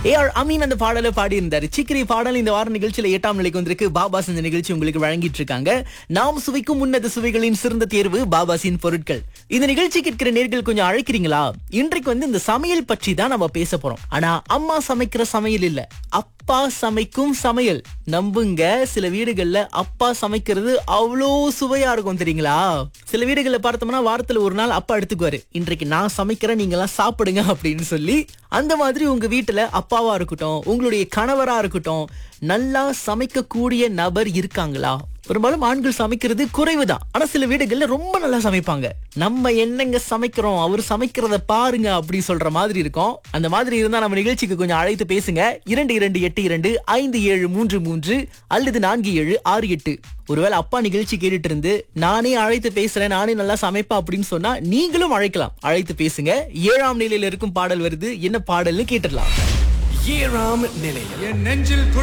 A R Ameen அந்த பாடலை பாடி இருந்தாரு சிக்கிரி பாடல் இந்த வார நிகழ்ச்சியில எட்டாம் நிலைக்கு வந்திருக்கு பாபாஸ் இந்த நிகழ்ச்சி உங்களுக்கு வழங்கிட்டு இருக்காங்க நாம் சுவைக்கும் உன்னத சுவைகளின் சிறந்த தேர்வு பாபாசின் பொருட்கள் இந்த நிகழ்ச்சி கேட்கிற நேர்கள் கொஞ்சம் அழைக்கிறீங்களா இன்றைக்கு வந்து இந்த சமையல் பற்றி தான் நம்ம பேச போறோம் ஆனா அம்மா சமைக்கிற சமையல் இல்ல அப்பா சமைக்கும் சமையல் நம்புங்க சில வீடுகள்ல அப்பா சமைக்கிறது அவ்வளோ சுவையா இருக்கும் தெரியுங்களா சில வீடுகள்ல பார்த்தோம்னா வாரத்துல ஒரு நாள் அப்பா எடுத்துக்குவாரு இன்றைக்கு நான் சமைக்கிறேன் நீங்க எல்லாம் சாப்பிடுங்க அப்படின்னு சொல்லி அந்த மாதிரி உங்க வீட்டுல அப்பாவா இருக்கட்டும் உங்களுடைய கணவரா இருக்கட்டும் நல்லா சமைக்கக்கூடிய நபர் இருக்காங்களா பெரும்பாலும் ஆண்கள் சமைக்கிறது குறைவுதான் ஆனா சில வீடுகள்ல ரொம்ப நல்லா சமைப்பாங்க நம்ம என்னங்க சமைக்கிறோம் அவர் சமைக்கிறத பாருங்க அப்படி சொல்ற மாதிரி இருக்கும் அந்த மாதிரி இருந்தா நம்ம நிகழ்ச்சிக்கு கொஞ்சம் அழைத்து பேசுங்க இரண்டு இரண்டு எட்டு இரண்டு ஐந்து ஏழு மூன்று மூன்று அல்லது நான்கு ஏழு ஆறு எட்டு ஒருவேளை அப்பா நிகழ்ச்சி கேட்டுட்டு இருந்து நானே அழைத்து பேசுறேன் நானே நல்லா சமைப்பா அப்படின்னு சொன்னா நீங்களும் அழைக்கலாம் அழைத்து பேசுங்க ஏழாம் நிலையில இருக்கும் பாடல் வருது என்ன பாடல்னு கேட்டுடலாம் ஏழாம் நிலையம் என் நெஞ்சில் துடி